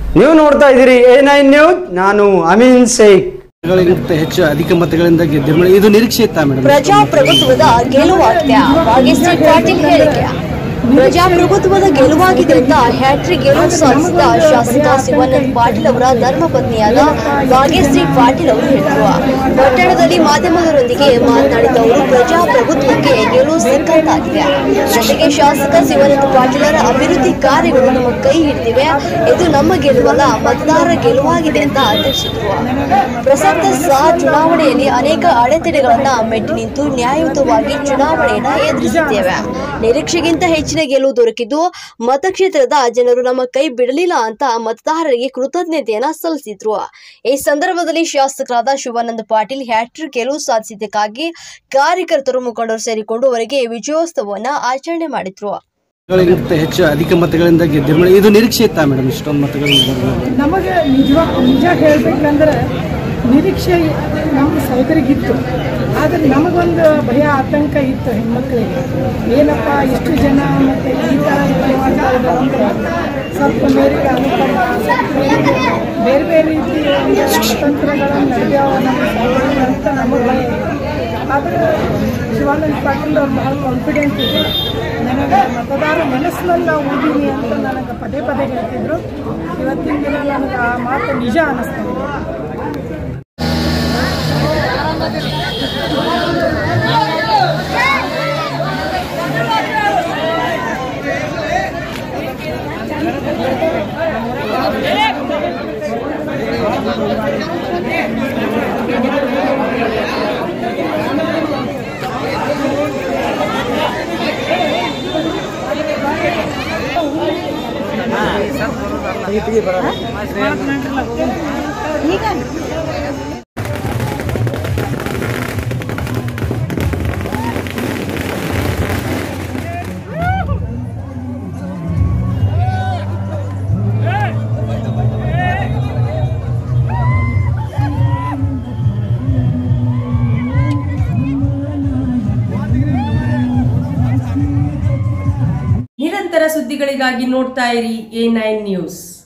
ನೀವು ನೋಡ್ತಾ ಇದ್ದೀರಿ ಎ ನೈನ್ ನ್ಯೂಸ್ ನಾನು ಅಮೀನ್ ಶೇಖ್ ಗಳಿಗಿಂತ ಹೆಚ್ಚು ಅಧಿಕ ಮತಗಳಿಂದ ಗೆದ್ದಿರುವ ಇದು ನಿರೀಕ್ಷೆ ಇತ್ತಾ ಮೇಡಮ್ ಪ್ರಜಾಪ್ರಭುತ್ವದ ಗೆಲುವಾಗಿದೆ ಭಾಗ್ಯಶ್ರೀ ಪಾಟೀಲ್ ಹೇಳಿಕೆ ಪ್ರಜಾಪ್ರಭುತ್ವದ ಗೆಲುವಾಗಿದೆ ಅಂತ ಹ್ಯಾಟ್ರಿಕ್ ಗೆಲುವು ಸಾಧಿಸಿದ ಶಾಸಕ ಶಿವಾನಂದ ಪಾಟೀಲ್ ಅವರ ಧರ್ಮಪತ್ನಿಯಾದ ಭಾಗ್ಯಶ್ರೀ ಪಾಟೀಲ್ ಅವರು ಹೇಳಿದರು ಪಟ್ಟಣದಲ್ಲಿ ಮಾಧ್ಯಮದವರೊಂದಿಗೆ ಮಾತನಾಡಿದ ಅವರು ಪ್ರಜಾಪ್ರಭುತ್ವಕ್ಕೆ ಗೆಲುವು ಸಿಕ್ಕಂತಾಗಿದೆ ಜೊತೆಗೆ ಶಾಸಕ ಶಿವಾನಂದ ಪಾಟೀಲರ ಅಭಿವೃದ್ಧಿ ಕಾರ್ಯಗಳು ನಮ್ಮ ಕೈ ಹಿಡಿದಿವೆ ಇದು ನಮ್ಮ ಗೆಲುವಲ್ಲ ಮತದಾರರ ಗೆಲುವಾಗಿದೆ ಅಂತ ತಿಳಿಸಿದರು ಪ್ರಸಕ್ತ ಸಹ ಚುನಾವಣೆಯಲ್ಲಿ ಅನೇಕ ಅಡೆತಡೆಗಳನ್ನ ಮೆಟ್ಟಿ ನಿಂತು ನ್ಯಾಯಯುತವಾಗಿ ಚುನಾವಣೆಯನ್ನ ಎದುರಿಸಿದ್ದೇವೆ ನಿರೀಕ್ಷೆಗಿಂತ ಹೆಚ್ಚಿನ ಗೆಲುವು ದೊರಕಿದ್ದು ಮತಕ್ಷೇತ್ರದ ಜನರು ನಮ್ಮ ಕೈ ಬಿಡಲಿಲ್ಲ ಅಂತ ಮತದಾರರಿಗೆ ಕೃತಜ್ಞತೆಯನ್ನ ಸಲ್ಲಿಸಿದ್ರು ಈ ಸಂದರ್ಭದಲ್ಲಿ ಶಾಸಕರಾದ ಶಿವಾನಂದ ಪಾಟೀಲ್ ಹ್ಯಾಟ್ರಿಕ್ ಗೆಲುವು ಸಾಧಿಸಿದ್ದಕ್ಕಾಗಿ ಕಾರ್ಯಕರ್ತರು ಮುಖಂಡರು ಸೇರಿಕೊಂಡು ಅವರಿಗೆ ವಿಜಯೋತ್ಸವವನ್ನ ಆಚರಣೆ ಮಾಡಿದ್ರು ಗಳಿಗಿಂತ ಹೆಚ್ಚು ಅಧಿಕ ಮತಗಳಿಂದ ಗೆದ್ದಿರುವ ಇದು ನಿರೀಕ್ಷೆ ಇತ್ತಾ ಮೇಡಮ್ ಇಷ್ಟೊಂದು ಮತಗಳಿಂದ ನಮಗೆ ನಿಜವ ನಿಜ ಹೇಳಬೇಕಂದ್ರೆ ನಿರೀಕ್ಷೆ ನಮ್ಮ ಸಹೋದರಿಗಿತ್ತು ಆದರೆ ನಮಗೊಂದು ಭಯ ಆತಂಕ ಇತ್ತು ಹೆಣ್ಮಕ್ಳಿಗೆ ಏನಪ್ಪ ಇಷ್ಟು ಜನ ಮತ್ತು ಈ ಥರ ಇರುವಂಥ ಅಂದ್ರೆ ಸ್ವಲ್ಪ ಮೇರೆಗೆ ಅನುಕಂಪ ಸ್ವಲ್ಪ ಮೇರೆಗೆ ಬೇರೆ ಬೇರೆ ರೀತಿಯ ಒಂದು ತಂತ್ರಗಳನ್ನು ನಡೆಯಾವ ನಮ್ಮ ಸಹೋದರಿ ಅಂತ ನಮಗೆ ಭಯ ಇತ್ತು ಆದರೆ ಶಿವಾನಂದ ಪಾಟೀಲ್ ಅವ್ರು ಬಹಳ ಕಾನ್ಫಿಡೆಂಟ್ ಇದೆ ನನಗೆ ಮತದಾರ ಮನಸ್ಸಿನಲ್ಲಿ ನಾವು ಓದೀನಿ ಅಂತ ನನಗೆ ಪದೇ ಪದೇ ಹೇಳ್ತಿದ್ರು ಇವತ್ತಿನ ದಿನ ನನಗೆ ಆ ಮಾತು ನಿಜ ಅನ್ನಿಸ್ತಾ ಇದೆ ನಿರಂತರ ಸುದ್ದಿಗಳಿಗಾಗಿ ನೋಡ್ತಾ ಇರಿ ಎ ನೈನ್ ನ್ಯೂಸ್